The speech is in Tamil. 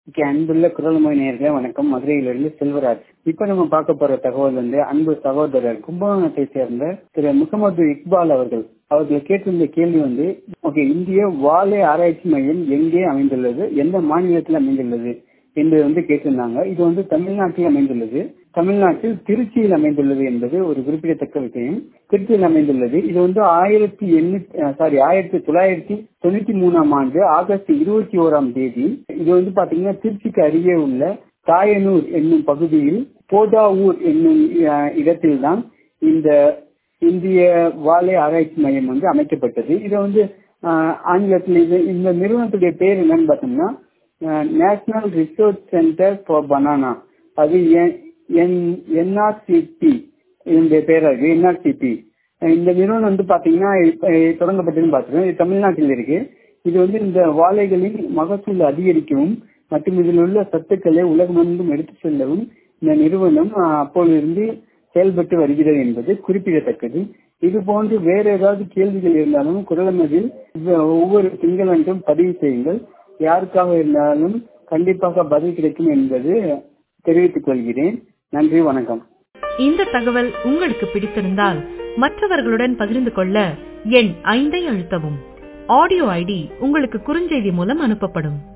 ஓகே அன்புள்ள குரல்மொழி நேயர்களே வணக்கம் மதுரையிலிருந்து செல்வராஜ் இப்ப நம்ம பார்க்க போற தகவல் வந்து அன்பு சகோதரர் கும்பகோணத்தை சேர்ந்த திரு முகமது இக்பால் அவர்கள் அவர்கள் கேட்டிருந்த கேள்வி வந்து ஓகே இந்திய வாழை ஆராய்ச்சி மையம் எங்கே அமைந்துள்ளது எந்த மாநிலத்தில் அமைந்துள்ளது என்று வந்து கேட்டிருந்தாங்க இது வந்து தமிழ்நாட்டில் அமைந்துள்ளது தமிழ்நாட்டில் திருச்சியில் அமைந்துள்ளது என்பது ஒரு குறிப்பிடத்தக்க விஷயம் திருச்சியில் அமைந்துள்ளது இது வந்து ஆயிரத்தி எண்ணூத்தி சாரி ஆயிரத்தி தொள்ளாயிரத்தி தொண்ணூத்தி மூணாம் ஆண்டு ஆகஸ்ட் இருபத்தி ஓராம் தேதி இது வந்து பாத்தீங்கன்னா திருச்சிக்கு அருகே உள்ள தாயனூர் என்னும் பகுதியில் போதாவூர் என்னும் இடத்தில்தான் இந்த இந்திய வாழை ஆராய்ச்சி மையம் வந்து அமைக்கப்பட்டது இது வந்து ஆங்கிலத்தில் இது இந்த நிறுவனத்துடைய பேர் என்னன்னு பார்த்தோம்னா national research centre for banana அது என்ஆர்சிபி இதனுடைய பேர் இருக்கு என்ஆர்சிபி இந்த நிறுவனம் வந்து பாத்தீங்கன்னா தொடங்கப்பட்டதுன்னு பார்த்துருக்கோம் இது தமிழ்நாட்டில் இருக்கு இது வந்து இந்த வாழைகளின் மகசூல் அதிகரிக்கவும் மற்றும் இதில் உள்ள சத்துக்களை உலகமெங்கும் எடுத்து செல்லவும் இந்த நிறுவனம் அப்போதிலிருந்து செயல்பட்டு வருகிறது என்பது குறிப்பிடத்தக்கது இது போன்று வேற ஏதாவது கேள்விகள் இருந்தாலும் குரலமதில் ஒவ்வொரு திங்களன்றும் பதிவு செய்யுங்கள் யாருக்காக இருந்தாலும் கண்டிப்பாக பதில் கிடைக்கும் என்பது தெரிவித்துக் கொள்கிறேன் நன்றி வணக்கம் இந்த தகவல் உங்களுக்கு பிடித்திருந்தால் மற்றவர்களுடன் பகிர்ந்து கொள்ள எண் ஐந்தை அழுத்தவும் ஆடியோ ஐடி உங்களுக்கு குறுஞ்செய்தி மூலம் அனுப்பப்படும்